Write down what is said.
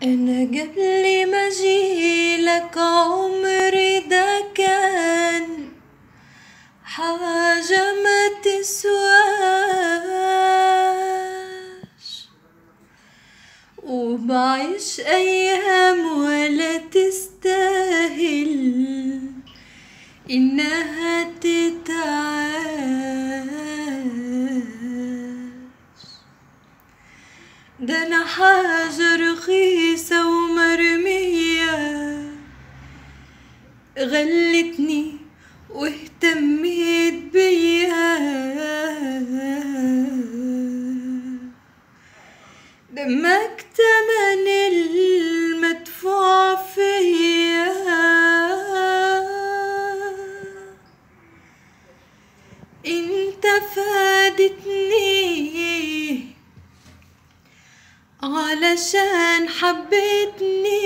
أنا قبل ما أجيلك عمري ده كان حاجة ما تسواش وبعيش أيام ولا تستاهل إنها تتعاش ده أنا حاجة رخيصة ومرمية غلتني واهتميت بيا دمك تمن المدفوع فيا انت فادتني علشان حبيتني